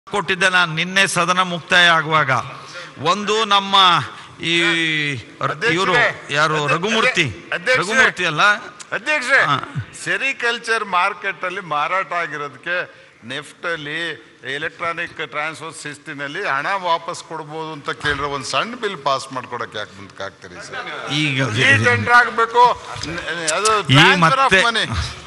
ಕೊಟ್ಟಿದ್ದೆ ನಾನು ನಿನ್ನೆ ಸದನ ಮುಕ್ತಾಯ ಆಗುವಾಗ ಒಂದು ನಮ್ಮ ಈ ಇವರು ಯಾರು ಅಧ್ಯಕ್ಷರೇ, ರಘುಮೂರ್ತಿ ಅಧ್ಯಕ್ಷರೇ. ರಘುಮೂರ್ತಿ ಅಲ್ಲ ಅಧ್ಯಕ್ಷರೇ ಹಾ. ಸೆರಿಕಲ್ಚರ್ ಮಾರ್ಕೆಟ್ ಅಲ್ಲಿ ಮಾರಾಟ ಆಗಿರೋದಕ್ಕೆ ನೆಫ್ಟ್ ಅಲ್ಲಿ ಎಲೆಕ್ಟ್ರಾನಿಕ್ ಟ್ರಾನ್ಸ್ಫರ್ ಶಿಸ್ತಿನಲ್ಲಿ ಹಣ ವಾಪಸ್ ಕೊಡ್ಬೋದು ಅಂತ ಕೇಳಿರೋ ಒಂದು ಸಣ್ಣ ಬಿಲ್ ಪಾಸ್ ಮಾಡ್ಕೊಡಕ್ಕೆ ಯಾಕೆ ಮುಂದಕ್ಕಾಗ್ತೀರಿ ಸರ್ ಈಗ ಈ ಟೆಂಡರ್ ಆಗ್ಬೇಕು ನ- ಅದು ಈ ಟ್ರಾನ್ಸ್ಫರ್ ಆಫ್ ಮತ್ತೆ- ಮನಿ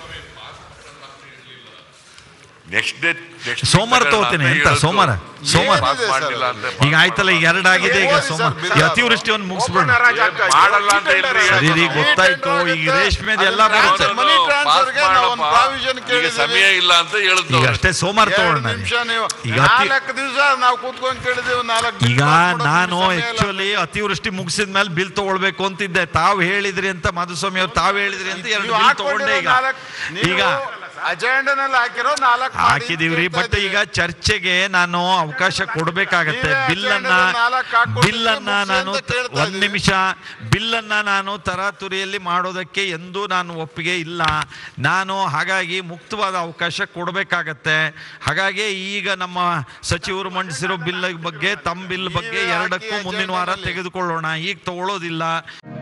ನೆಕ್ಸ್ಟ್ ಡೇ ನೆಕ್ಸ್ಟ್ ಸೋಮವಾರ ತಗೋತೀನಿ ಅಂತ ಸೋಮವಾರ ಸೋಮವಾರ ಏನಿದೆ ಪಾಸ್ ಸರ್? ಮಾಡಿಲ್ಲ ಅಂತ ಈಗ ಆಯ್ತಲ್ಲ ಈಗ ಎರಡಾಗಿದೆ ಈಗ ಓದಿ ಸರ್, ಸೋಮವಾರ ಬಿಲ್ ಈ ಅತಿವೃಷ್ಟಿಯನ್ನು ಮುಗಿಸ್ಬಿಡ ಮಾಡಲ್ಲ ಅಂತ ಹೇಳ್ರಿ ಸರಿ ರೀ ಗೊತ್ತಾಯ್ತು ಈಗ ರೇಷ್ಮೆದು ಎಲ್ಲ ಬರುತ್ತೆ ಅದನ್ನ ಮನಿ ಟ್ರಾನ್ಸ್ಫರ್ಗೆ ನಾವು ಒಂದು ಪ್ರಾವಿಷನ್ ಈಗ ಕೇಳಿದ್ದೀವಿ. ಸಮಯ ಇಲ್ಲ ಅಂತ ಈಗ ಹೇಳಿದ್ರು ಅಷ್ಟೇ ಸೋಮವಾರ ಎರಡು ತಗೊಳ್ಳೋಣ ನಿಮಿಷ ನೀವು ಈಗ ಅತಿ- ನಾಲ್ಕು ದಿವಸ ನಾವು ಕೂತ್ಕೊಂಡು ಕೇಳಿದೆವು ನಾಲ್ಕು ಈಗ ನಾನು ಆಕ್ಚುಲಿ ಅತಿವೃಷ್ಟಿ ಮುಗಿಸಿದ ಮೇಲೆ ಬಿಲ್ ತಗೊಳ್ಬೇಕು ಅಂತಿದ್ದೆ ತಾವು ಹೇಳಿದ್ರಿ ಅಂತ ಮಧುಸ್ವಾಮಿ ಅವ್ರು ತಾವು ಹೇಳಿದ್ರಿ ಅಂತ ಎರಡು ಬಿಲ್ ತಗೊಂಡೆ ಈಗ ಈಗ ಅಜೆಂಡನಲ್ಲಿ ಹಾಕಿರೋ ನಾಲ್ಕು ಮಾಡಿ ಹಾಕಿದೀವ್ರಿ ಕೇಳ್ತಾ ಬಟ್ ಈಗ ಇದ್ದೀವಿ. ಚರ್ಚೆಗೆ ನಾನು ಅವಕಾಶ ಕೊಡ್ಬೇಕಾಗತ್ತೆ ನೀವೇ ಬಿಲ್ಲನ್ನ ಅಜೆಂಡದಲ್ಲಿ ನಾಲ್ಕು ಹಾಕ್ಕೊಡ್ತೀವಿ, ಬಿಲ್ಲನ್ನ ಮುಗ್ಸಿ ನಾನು ಅಂತ ಕೇಳ್ತಾ ಒಂದ್ ಇದ್ದೀವಿ. ನಿಮಿಷ ಬಿಲ್ಲನ್ನ ನಾನು ತರಾತುರಿಯಲ್ಲಿ ಮಾಡೋದಕ್ಕೆ ಎಂದೂ ನಾನು ಒಪ್ಪಿಗೆ ಇಲ್ಲ ನಾನು ಹಾಗಾಗಿ ಮುಕ್ತವಾದ ಅವಕಾಶ ಕೊಡಬೇಕಾಗತ್ತೆ ಹಾಗಾಗಿ ಈಗ ನಮ್ಮ ಸಚಿವರು ಮಂಡಿಸಿರೋ ಬಿಲ್ ಬಗ್ಗೆ ತಮ್ಮ ಬಿಲ್ ಬಗ್ಗೆ ನೀವೇ ಎರಡಕ್ಕೂ ಹಾಕಿ ಮುಂದಿನ ವಾರ ಅಜೆಂಡದಲ್ಲಿ. ತೆಗೆದುಕೊಳ್ಳೋಣ ಈಗ ತಗೊಳ್ಳೋದಿಲ್ಲ